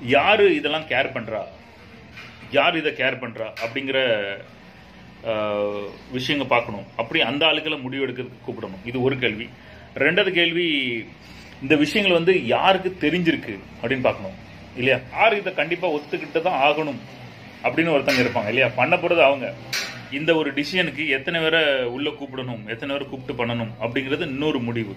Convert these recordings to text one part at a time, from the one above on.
யாரு இதெல்லாம் கேர் பண்றா யார் இதை கேர் பண்றா அப்படிங்கிற ஆஹ், விஷயங்க பார்க்கணும் அப்படி அந்த ஆளுக்களை முடிவு எடுக்கிறதுக்கு கூப்பிடணும் இது ஒரு கேள்வி ரெண்டாவது கேள்வி இந்த விஷயங்கள் வந்து யாருக்கு தெரிஞ்சிருக்கு அப்படின்னு பார்க்கணும் இல்லையா யார் இதை கண்டிப்பா ஒத்துக்கிட்டு தான் ஆகணும் அப்படின்னு ஒருத்தங்க இருப்பாங்க இல்லையா பண்ண போறது அவங்க இந்த ஒரு டிசிஷனுக்கு எத்தனை பேரை உள்ள கூப்பிடணும் எத்தனை பேரை கூப்பிட்டு பண்ணணும் அப்படிங்கிறது இன்னொரு முடிவு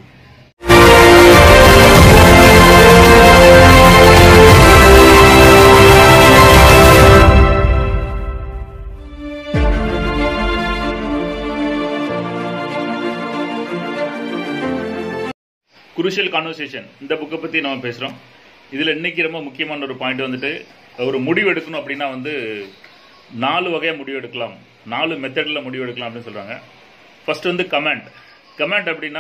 குருஷியல் கான்வர்சேஷன் இந்த புக்கை பற்றி நம்ம பேசுகிறோம் இதில் இன்னைக்கு ரொம்ப முக்கியமான ஒரு பாயிண்ட் வந்துட்டு ஒரு முடிவு எடுக்கணும் அப்படின்னா வந்து நாலு வகையாக முடிவு எடுக்கலாம் நாலு மெத்தடில் முடிவு எடுக்கலாம் அப்படின்னு சொல்கிறாங்க ஃபர்ஸ்ட் வந்து கமெண்ட் கமெண்ட் அப்படின்னா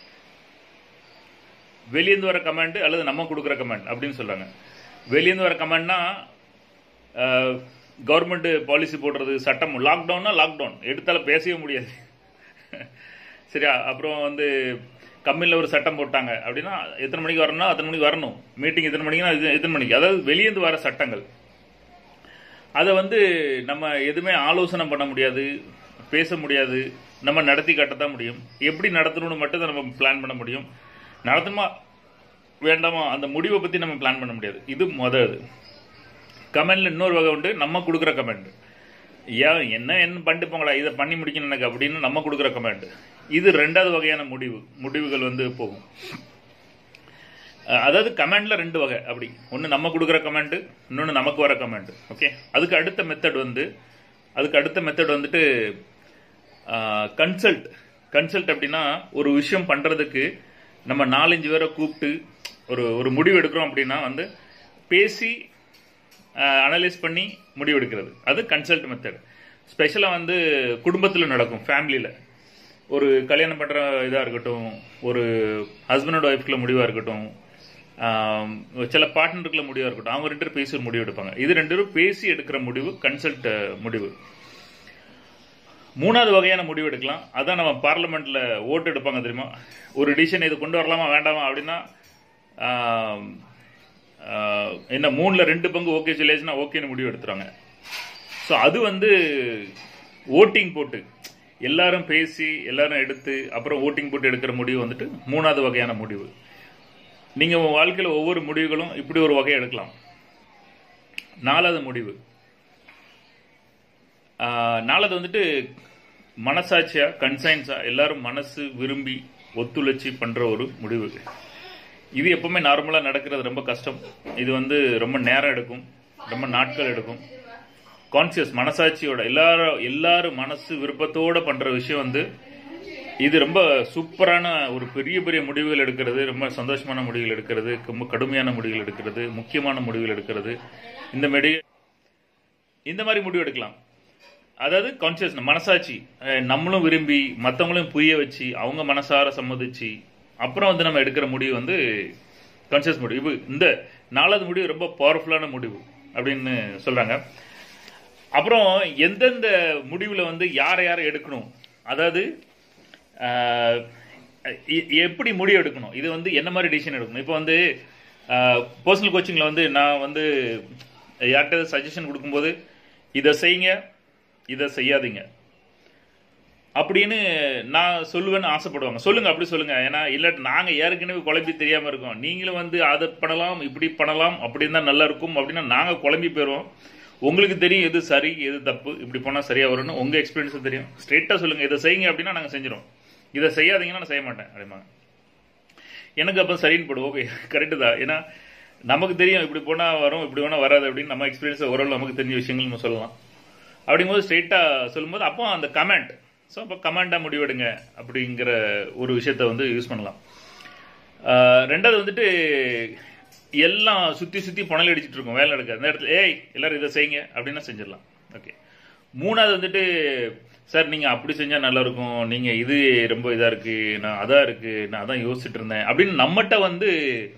வெளியேந்து வர கமெண்ட் அல்லது நம்ம கொடுக்குற கமெண்ட் அப்படின்னு சொல்கிறாங்க வெளியேந்து வர கமெண்ட்னா கவர்மெண்ட் பாலிசி போடுறது சட்டம் லாக்டவுன்னா லாக்டவுன் எடுத்தால பேசவே முடியாது சரியா அப்புறம் வந்து கம்பெனியில் ஒரு சட்டம் போட்டாங்க அப்படின்னா எத்தனை மணிக்கு வரணும்னா அத்தனை மணிக்கு வரணும் மீட்டிங் எத்தனை மணிக்குன்னா இது எத்தனை மணிக்கு அதாவது வெளியேந்து வர சட்டங்கள் அதை வந்து நம்ம எதுவுமே ஆலோசனை பண்ண முடியாது பேச முடியாது நம்ம நடத்தி காட்டத்தான் முடியும் எப்படி நடத்தணும்னு மட்டும் தான் நம்ம பிளான் பண்ண முடியும் நடத்தணுமா வேண்டாமா அந்த முடிவை பற்றி நம்ம பிளான் பண்ண முடியாது இது முதல் கமெண்ட்ல இன்னொரு வகை உண்டு நம்ம கொடுக்குற கமெண்ட் ஏன் என்ன என்ன பண்ணிட்டு போங்களா இதை பண்ணி முடிக்கணும் எனக்கு அப்படின்னு நம்ம கொடுக்குற கமெண்ட் இது ரெண்டாவது வகையான முடிவு முடிவுகள் வந்து போகும் அஹ் அதாவது கமெண்ட்ல ரெண்டு வகை அப்படி ஒன்று நம்ம கொடுக்குற கமெண்ட் இன்னொன்று நமக்கு வர கமெண்ட் ஓகே அதுக்கு அடுத்த மெத்தட் வந்து அதுக்கு அடுத்த மெத்தட் வந்துட்டு கன்சல்ட் கன்சல்ட் அப்படின்னா ஒரு விஷயம் பண்றதுக்கு நம்ம நாலஞ்சு பேரை கூப்பிட்டு ஒரு ஒரு முடிவு எடுக்கிறோம் அப்படின்னா வந்து பேசி அனலைஸ் பண்ணி முடிவு எடுக்கிறது அது கன்சல்ட் மெத்தட் ஸ்பெஷலாக வந்து குடும்பத்தில் நடக்கும் ஃபேமிலியில் ஒரு கல்யாணம் பண்ணுற இதாக இருக்கட்டும் ஒரு ஹஸ்பண்டோட ஒய்ஃப்குள்ள முடிவாக இருக்கட்டும் ஆம், சில பார்ட்னருக்குள்ள முடிவாக இருக்கட்டும் அவங்க ரெண்டு பேரும் பேசி ஒரு முடிவு எடுப்பாங்க இது ரெண்டு பேரும் பேசி எடுக்கிற முடிவு கன்சல்ட் முடிவு மூணாவது வகையான முடிவு எடுக்கலாம் அதான் நம்ம பார்லிமெண்ட்ல ஓட்டு எடுப்பாங்க தெரியுமா ஒரு டிசிஷன் இது கொண்டு வரலாமா வேண்டாமா அப்படின்னா ஆம், ஆஹ், என்ன மூணுல ரெண்டு பங்கு ஓகே சொல்லியாச்சுன்னா ஓகேன்னு முடிவு எடுத்துறாங்க ஸோ அது வந்து ஓட்டிங் போட்டு எல்லாரும் பேசி எல்லாரும் எடுத்து அப்புறம் ஓட்டிங் போட்டு எடுக்கிற முடிவு வந்துட்டு மூணாவது வகையான முடிவு நீங்க உங்க வாழ்க்கையில ஒவ்வொரு முடிவுகளும் இப்படி ஒரு வகையை எடுக்கலாம் நாலாவது முடிவு ஆஹ், நாலாவது வந்துட்டு மனசாட்சியா கன்சைன்ஸா எல்லாரும் மனசு விரும்பி ஒத்துழைச்சி பண்ற ஒரு முடிவு இது எப்பவுமே நார்மலா நடக்கிறது ரொம்ப கஷ்டம் இது வந்து ரொம்ப நேரம் எடுக்கும் ரொம்ப நாட்கள் எடுக்கும் கான்சியஸ் மனசாட்சியோட எல்லாரும் எல்லாரும் மனசு விருப்பத்தோட பண்ற விஷயம் வந்து இது ரொம்ப சூப்பரான ஒரு பெரிய பெரிய முடிவுகள் எடுக்கிறது ரொம்ப சந்தோஷமான முடிவுகள் எடுக்கிறது ரொம்ப கடுமையான முடிவுகள் எடுக்கிறது முக்கியமான முடிவுகள் எடுக்கிறது இந்த மாதிரி இந்த மாதிரி முடிவு எடுக்கலாம் அதாவது கான்சியஸ் மனசாட்சி அஹ் நம்மளும் விரும்பி மற்றவங்களையும் புரிய வச்சு அவங்க மனசார சம்மதிச்சு அப்புறம் வந்து நம்ம எடுக்கிற முடிவு வந்து கான்சியஸ் முடிவு இந்த நாலாவது முடிவு ரொம்ப பவர்ஃபுல்லான முடிவு அப்படின்னு சொல்றாங்க அப்புறம் எந்தெந்த முடிவுல வந்து யாரை யாரை எடுக்கணும் அதாவது ஆஹ், எ- எப்படி முடிவு எடுக்கணும் இது வந்து என்ன மாதிரி டிசிஷன் எடுக்கணும் இப்போ வந்து பர்சனல் கோச்சிங்ல வந்து நான் வந்து யார்கிட்ட சஜஷன் கொடுக்கும்போது இதை செய்யுங்க இதை செய்யாதீங்க அப்படின்னு நான் சொல்லுவேன்னு ஆசைப்படுவாங்க சொல்லுங்க அப்படி சொல்லுங்க ஏன்னா இல்லாட்டி நாங்க ஏற்கனவே குழம்பி தெரியாம இருக்கோம் நீங்களும் வந்து அதை பண்ணலாம் இப்படி பண்ணலாம் அப்படின்னு தான் நல்லா இருக்கும் அப்படின்னா நாங்க குழம்பி போயிடுவோம் உங்களுக்கு தெரியும் எது சரி எது தப்பு இப்படி போனா சரியா வரும்னு உங்க எக்ஸ்பீரியன்ஸ் தெரியும் ஸ்ட்ரெயிட்டா சொல்லுங்க இதை செய்யுங்க அப்படின்னா நாங்க செஞ்சிடும் இதை செய்யாதீங்கன்னா நான் செய்ய மாட்டேன் அப்படிம்பாங்க எனக்கு அப்போ சரின்னு போடும் ஓகே கரெக்டு தான் ஏன்னா நமக்கு தெரியும் இப்படி போனா வரும் இப்படி வேணா வராது அப்படின்னு நம்ம எக்ஸ்பீரியன்ஸ் ஓரளவு நமக்கு தெரிஞ்ச விஷயங்கள் நம்ம சொல்லலாம் அப்படிங்கும்போது ஸ்ட்ரெயிட்டா சொல்லும்போது அப்போ அந்த கமெண்ட் ஸோ அப்போ கமெண்டாக முடிவெடுங்க அப்படிங்கிற ஒரு விஷயத்த வந்து யூஸ் பண்ணலாம் ஆஹ் ரெண்டாவது வந்துட்டு எல்லாம் சுத்தி சுத்தி புனல் அடிச்சிட்டு இருக்கோம் வேலை நடக்காது அந்த இடத்துல ஏய் எல்லாரும் இதை செய்யுங்க அப்படின்னா செஞ்சிடலாம் ஓகே மூணாவது வந்துட்டு சார் நீங்க அப்படி செஞ்சா நல்லா இருக்கும் நீங்க இது ரொம்ப இதா இருக்கு நான் அதான் இருக்கு நான் அதான் யோசிச்சுட்டு இருந்தேன் அப்படின்னு நம்மகிட்ட வந்து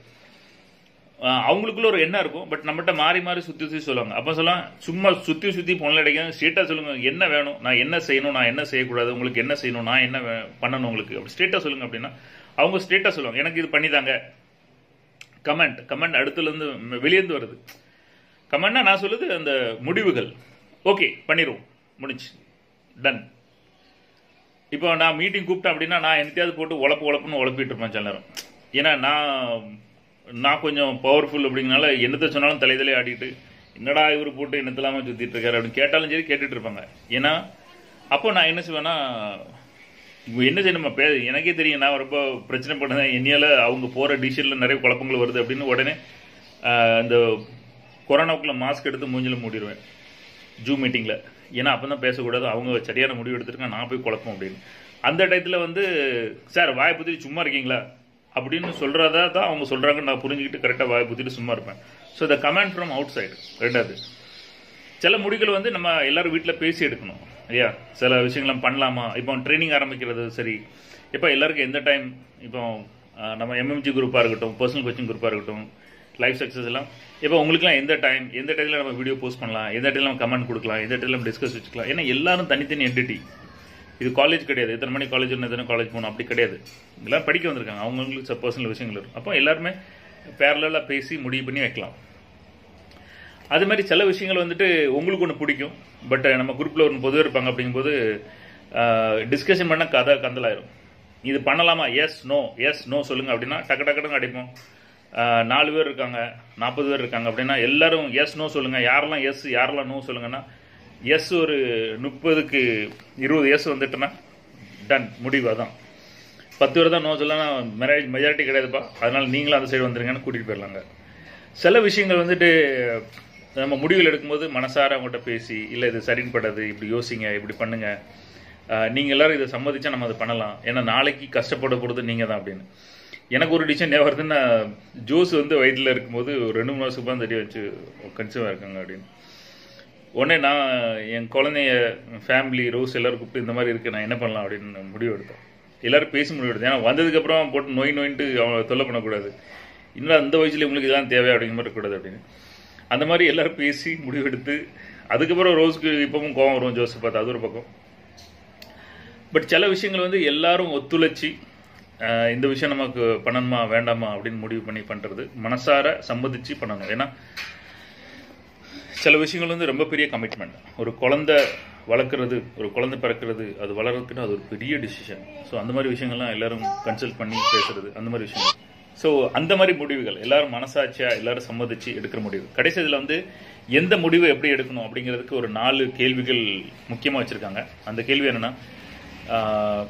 ஆஹ் அவங்களுக்குள்ள ஒரு எண்ணம் இருக்கும் பட் நம்மகிட்ட மாறி மாறி சுத்தி சுத்தி சொல்லுவாங்க அப்ப சொல்லலாம் சும்மா சுத்தி சுத்தி பொண்ணு அடிக்காம ஸ்ட்ரெயிட்டா சொல்லுங்க என்ன வேணும் நான் என்ன செய்யணும் நான் என்ன செய்யக்கூடாது உங்களுக்கு என்ன செய்யணும் நான் என்ன வே- பண்ணணும் உங்களுக்கு அப்படி ஸ்ட்ரெயிட்டா சொல்லுங்க அப்படின்னா அவங்க ஸ்ட்ரெயிட்டா சொல்லுவாங்க எனக்கு இது பண்ணிதாங்க கமெண்ட் கமெண்ட் அடுத்துல இருந்து வெளியேந்து வருது கமெண்ட்னா நான் சொல்லுது அந்த முடிவுகள் ஓகே பண்ணிடுவோம் முடிஞ்சு டன் இப்போ நான் மீட்டிங் கூப்பிட்டேன் அப்படின்னா நான் என்னத்தையாவது போட்டு உழப்பு உழப்புன்னு உழப்பிட்டு இருப்பேன் சில நேரம் ஏன்னா நான் நான் கொஞ்சம் பவர்ஃபுல் அப்படிங்கனால என்னத்தை சொன்னாலும் தலைதலே ஆடிட்டு என்னடா இவர் போட்டு என்னத்தெல்லாம சுத்திட்டு இருக்காரு அப்படின்னு கேட்டாலும் சரி கேட்டுட்டு இருப்பாங்க ஏன்னா அப்போ நான் என்ன செய்வேன்னா இவங்க என்ன செய்யணும் நம்ம பே எனக்கே தெரியும் நான் ரொம்ப பிரச்சனை பண்ணேன் என்னையால அவங்க போகிற டிசிஷனில் நிறைய குழப்பங்கள் வருது அப்படின்னு உடனே ஆஹ், இந்த கொரோனாவுக்குள்ள மாஸ்க் எடுத்து மூஞ்சில மூடிடுவேன் ஜூம் மீட்டிங்கில் ஏன்னா அப்போ தான் பேசக்கூடாது அவங்க சரியான முடிவு எடுத்திருக்காங்க நான் போய் குழப்பம் அப்படின்னு அந்த டயத்தில் வந்து சார் வாயை பற்றி சும்மா இருக்கீங்களா அப்படின்னு சொல்கிறதா தான் அவங்க சொல்கிறாங்கன்னு நான் புரிஞ்சுக்கிட்டு கரெக்டாக வாயை பற்றிட்டு சும்மா இருப்பேன் so the comment from outside ரெண்டாவது சில முடிவுகள் வந்து நம்ம எல்லாரும் வீட்டில் பேசி எடுக்கணும் ஐயா சில விஷயங்கள் நம்ம பண்ணலாமா இப்போ ட்ரைனிங் ஆரம்பிக்கிறது சரி இப்போ எல்லாருக்கும் எந்த டைம் இப்போ அஹ், நம்ம எம்எம்ஜி குரூப்பாக இருக்கட்டும் பர்சனல் கோச்சிங் குரூப்பாக இருக்கட்டும் லைஃப் சக்ஸஸ் எல்லாம் இப்போ உங்களுக்குலாம் எந்த டைம் எந்த டைத்தில் நம்ம வீடியோ போஸ்ட் பண்ணலாம் எந்த டைத்தில் நம்ம கமெண்ட் கொடுக்கலாம் எந்த டைத்தில் நம்ம டிஸ்கஸ் வச்சுக்கலாம் ஏன்னா எல்லாரும் தனித்தனி என்டிட்டி இது காலேஜ் கிடையாது எத்தனை மணி காலேஜ் எத்தனை காலேஜ் போகணும் அப்படி கிடையாது எல்லாம் படிக்க வந்திருக்காங்க அவங்களுக்கு பர்சனல் விஷயங்கள் இருக்கும் அப்போ எல்லாருமே பேரலாக பேசி முடிவு பண்ணி வைக்கலாம் அது மாதிரி சில விஷயங்கள் வந்துட்டு உங்களுக்கு ஒன்று பிடிக்கும் பட் நம்ம குரூப்பில் ஒரு பொதுவாக இருப்பாங்க அப்படிங்கும்போது டிஸ்கஷன் பண்ண கதை கந்தலாயிரும் இது பண்ணலாமா எஸ் நோ எஸ் நோ சொல்லுங்க அப்படின்னா டக்கு டக்குன்னு அடிப்போம் ஆஹ் நாலு பேர் இருக்காங்க நாற்பது பேர் இருக்காங்க அப்படின்னா எல்லாரும் எஸ் நோ சொல்லுங்க யாரெல்லாம் எஸ் யாரெல்லாம் நோ சொல்லுங்கன்னா எஸ் ஒரு முப்பதுக்கு இருபது எஸ் வந்துட்டுனா டன் முடிவு அதான் பத்து பேர் தான் நோ சொல்லலாம் மெரேஜ் மெஜாரிட்டி கிடையாதுப்பா அதனால நீங்களும் அந்த சைடு வந்துருங்கன்னு கூட்டிகிட்டு போயிடலாங்க சில விஷயங்கள் வந்துட்டு நம்ம முடிவுகள் எடுக்கும்போது மனசார அவங்ககிட்ட பேசி இல்லை இது சரின்னு படாது இப்படி யோசிங்க இப்படி பண்ணுங்க ஆஹ் நீங்க எல்லாரும் இதை சம்மதிச்சா நம்ம அதை பண்ணலாம் ஏன்னா நாளைக்கு கஷ்டப்பட போகிறது நீங்க தான் அப்படின்னு எனக்கு ஒரு டிசிஷன் ஞாபகம் வருதுன்னா ஜோஸ் வந்து வயிற்றில் இருக்கும்போது ஒரு ரெண்டு மூணு வருஷத்துக்கு தான் தெரிய வச்சு கன்சியூவாக இருக்காங்க அப்படின்னு உடனே நான் என் குழந்தைய ஃபேமிலி ரோஸ் எல்லாரும் கூப்பிட்டு இந்த மாதிரி இருக்கு நான் என்ன பண்ணலாம் அப்படின்னு முடிவு எடுத்தேன் எல்லாரும் பேசி முடிவு எடுத்தேன் ஏன்னா வந்ததுக்கப்புறம் போட்டு நோய் நோயின்ட்டு அவங்கள தொல்லை பண்ணக்கூடாது இன்னும் அந்த வயசுல உங்களுக்கு இதெல்லாம் தேவை அப்படிங்கிற மாதிரி இருக்கக்கூடாது அப்படின்னு அந்த மாதிரி எல்லாரும் பேசி முடிவெடுத்து அதுக்கப்புறம் ரோஸ்க்கு இப்பவும் கோவம் வரும் ஜோசப் பார்த்து அது ஒரு பக்கம் பட் சில விஷயங்கள் வந்து எல்லாரும் ஒத்துழைச்சி அஹ், இந்த விஷயம் நமக்கு பண்ணணுமா வேண்டாமா அப்படின்னு முடிவு பண்ணி பண்றது மனசார சம்மதிச்சு பண்ணணும் ஏன்னா சில விஷயங்கள் வந்து ரொம்ப பெரிய கமிட்மெண்ட் ஒரு குழந்தை வளர்க்குறது ஒரு குழந்தை பிறக்கிறது அது வளர்றதுக்குன்னு அது ஒரு பெரிய டிசிஷன் ஸோ அந்த மாதிரி விஷயங்கள்லாம் எல்லாரும் கன்சல்ட் பண்ணி பேசுறது அந்த மாதிரி விஷயங்கள் ஸோ அந்த மாதிரி முடிவுகள் எல்லாரும் மனசாட்சியா எல்லாரும் சம்மதிச்சு எடுக்கிற முடிவு கடைசி இதில் வந்து எந்த முடிவு எப்படி எடுக்கணும் அப்படிங்கிறதுக்கு ஒரு நாலு கேள்விகள் முக்கியமாக வச்சிருக்காங்க அந்த கேள்வி என்னன்னா ஆஹ்,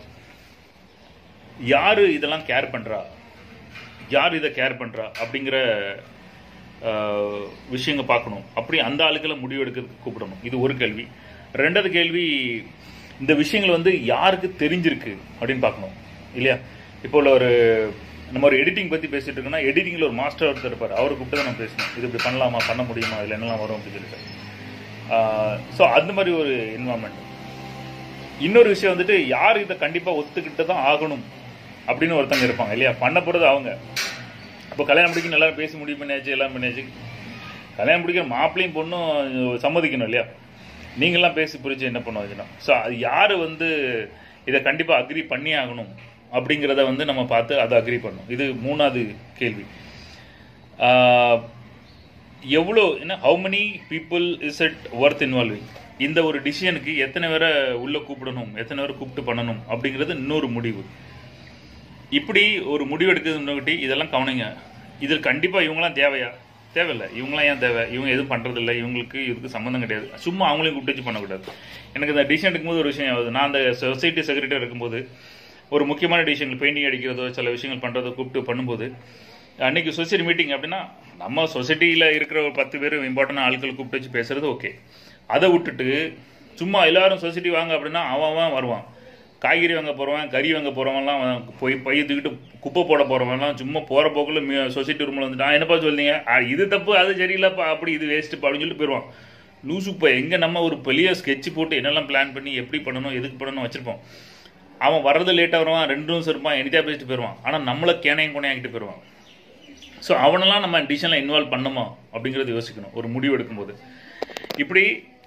யாரு இதெல்லாம் கேர் பண்றா யார் இதை கேர் பண்றா அப்படிங்கிற ஆஹ், விஷயங்க பார்க்கணும் அப்படி அந்த ஆளுக்களை முடிவு எடுக்கிறதுக்கு கூப்பிடணும் இது ஒரு கேள்வி ரெண்டாவது கேள்வி இந்த விஷயங்கள் வந்து யாருக்கு தெரிஞ்சிருக்கு அப்படின்னு பார்க்கணும் இல்லையா இப்போ உள்ள ஒரு நம்ம ஒரு எடிட்டிங் பத்தி பேசிட்டு இருக்கோம்னா எடிட்டிங்ல ஒரு மாஸ்டர் ஒருத்தர் இருப்பார் அவரை கூப்பிட்டு தான் நம்ம பேசணும் இது இப்படி பண்ணலாமா பண்ண முடியுமா இதுல என்னெல்லாம் வரும் அப்படின்னு சொல்லிட்டு ஸோ அந்த மாதிரி ஒரு என்வாமெண்ட் இன்னொரு விஷயம் வந்துட்டு யார் இதை கண்டிப்பா ஒத்துக்கிட்டு தான் ஆகணும் அப்படின்னு ஒருத்தங்க இருப்பாங்க இல்லையா பண்ண போறது அவங்க அப்போ கல்யாணம் முடிக்கணும் எல்லாரும் பேசி முடிவு பண்ணியாச்சு எல்லாம் பண்ணியாச்சு கல்யாணம் முடிக்கிற மாப்பிள்ளையும் பொண்ணும் சம்மதிக்கணும் இல்லையா நீங்களாம் பேசி புரிச்சு என்ன பண்ணுவாங்கன்னா ஸோ அது யார் வந்து இதை கண்டிப்பாக அக்ரி பண்ணி ஆகணும் அப்படிங்கிறத வந்து நம்ம பார்த்து அதை அக்ரி பண்ணணும் இது மூணாவது கேள்வி ஆஹ், எவ்வளோ என்ன how many people is it worth involving இந்த ஒரு டிசிஷனுக்கு எத்தனை பேரை உள்ள கூப்பிடணும் எத்தனை பேரை கூப்பிட்டு பண்ணணும் அப்படிங்கிறது இன்னொரு முடிவு இப்படி ஒரு முடிவு எடுக்கிறது முன்னாடி இதெல்லாம் கவனிங்க இதில் கண்டிப்பாக இவங்களாம் தேவையா தேவையில்லை இவங்களாம் ஏன் தேவை இவங்க எதுவும் பண்ணுறதில்ல இவங்களுக்கு இதுக்கு சம்மந்தம் கிடையாது சும்மா அவங்களையும் கூப்பிட்டு வச்சு பண்ணக்கூடாது எனக்கு இந்த டிசிஷன் எடுக்கும்போது ஒரு விஷயம் ஆகுது நான் அந்த சொசைட்டி செக்ரட்டரி இருக்கும்போது ஒரு முக்கியமான டிசிஷன் பெயிண்டிங் அடிக்கிறதோ சில விஷயங்கள் பண்ணுறதோ கூப்பிட்டு பண்ணும்போது அன்னைக்கு சொசைட்டி மீட்டிங் அப்படின்னா நம்ம சொசைட்டியில் இருக்கிற ஒரு பத்து பேர் இம்பார்ட்டன்ட் ஆட்கள் கூப்பிட்டு வச்சு பேசுறது ஓகே அதை விட்டுட்டு சும்மா எல்லாரும் சொசைட்டி வாங்க அப்படின்னா அவன் அவன் வருவான் காய்கறி வாங்க போகிறவன் கறி வாங்க போகிறவன்லாம் போய் பைய தூக்கிட்டு குப்பை போட போகிறவன்லாம் சும்மா போகிற போக்கில் சொசைட்டி ரூமில் வந்துட்டு "ஆ, என்னப்பா சொல்றீங்க ஆ, இது தப்பு அது சரியில்லைப்பா அப்படி இது வேஸ்ட்டுப்பா அப்படின்னு சொல்லிட்டு போயிடுவான் லூசுப்பா எங்கே நம்ம ஒரு பெரிய ஸ்கெட்ச் போட்டு என்னெல்லாம் பிளான் பண்ணி எப்படி பண்ணணும் எதுக்கு பண்ணணும் வச்சிருப்போம் அவன் வர்றது லேட்டாக வருவான் ரெண்டு நிமிஷம் இருப்பான் எனிதா பேசிட்டு போயிடுவான் ஆனால் நம்மளை கேனையும் கொனையாக்கிட்டு போயிடுவான் ஸோ அவனெல்லாம் நம்ம டிசிஷனில் இன்வால்வ் பண்ணுமா அப்படிங்கிறது யோசிக்கணும் ஒரு முடிவு எடுக்கும்போது இப்படி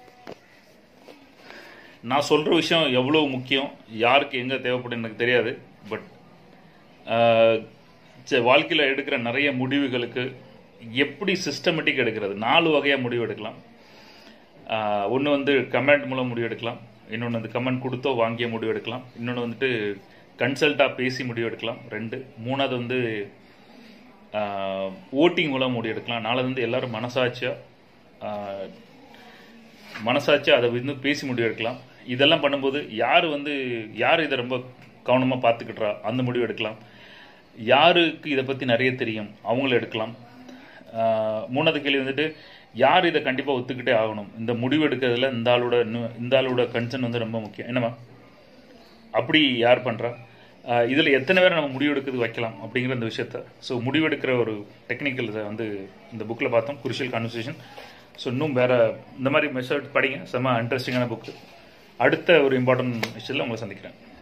நான் சொல்கிற விஷயம் எவ்வளோ முக்கியம் யாருக்கு எங்கே தேவைப்படும் எனக்கு தெரியாது பட் வாழ்க்கையில் எடுக்கிற நிறைய முடிவுகளுக்கு எப்படி சிஸ்டமேட்டிக் எடுக்கிறது நாலு வகையாக முடிவு எடுக்கலாம் ஒன்று வந்து கமெண்ட் மூலம் முடிவு எடுக்கலாம் இன்னொன்று வந்து கமெண்ட் கொடுத்தோ வாங்கிய முடிவு எடுக்கலாம் இன்னொன்று வந்துட்டு கன்சல்ட்டாக பேசி முடிவு எடுக்கலாம் ரெண்டு மூணாவது வந்து ஓட்டிங் மூலம் முடிவு எடுக்கலாம் நாலாவது வந்து எல்லாரும் மனசாட்சியாக மனசாட்சியாக அதை வந்து பேசி முடிவு எடுக்கலாம் இதெல்லாம் பண்ணும்போது யார் வந்து யார் இதை ரொம்ப கவனமாக பார்த்துக்கிட்றா அந்த முடிவு எடுக்கலாம் யாருக்கு இதை பற்றி நிறைய தெரியும் அவங்கள எடுக்கலாம் ஆஹ் மூணாவது கேள்வி வந்துட்டு யார் இதை கண்டிப்பாக ஒத்துக்கிட்டே ஆகணும் இந்த முடிவு எடுக்கிறதுல இந்த ஆளோட நு- இந்த ஆளோட கன்சர்ன் வந்து ரொம்ப முக்கியம் என்னம்மா அப்படி யார் பண்ணுறா இதில் எத்தனை பேரை நம்ம முடிவெடுக்கிறது வைக்கலாம் அப்படிங்கிற இந்த விஷயத்த ஸோ முடிவெடுக்கிற ஒரு டெக்னிக்கல் இதை வந்து இந்த புக்கில் பார்த்தோம் குருஷியல் கான்வர்சேஷன் ஸோ இன்னும் வேறு இந்த மாதிரி மெத்தட் படிங்க செம்ம இன்ட்ரெஸ்டிங்கான புக்கு அடுத்த ஒரு இம்பார்ட்டன்ட் விஷயத்தில் உங்களை சந்திக்கிறேன்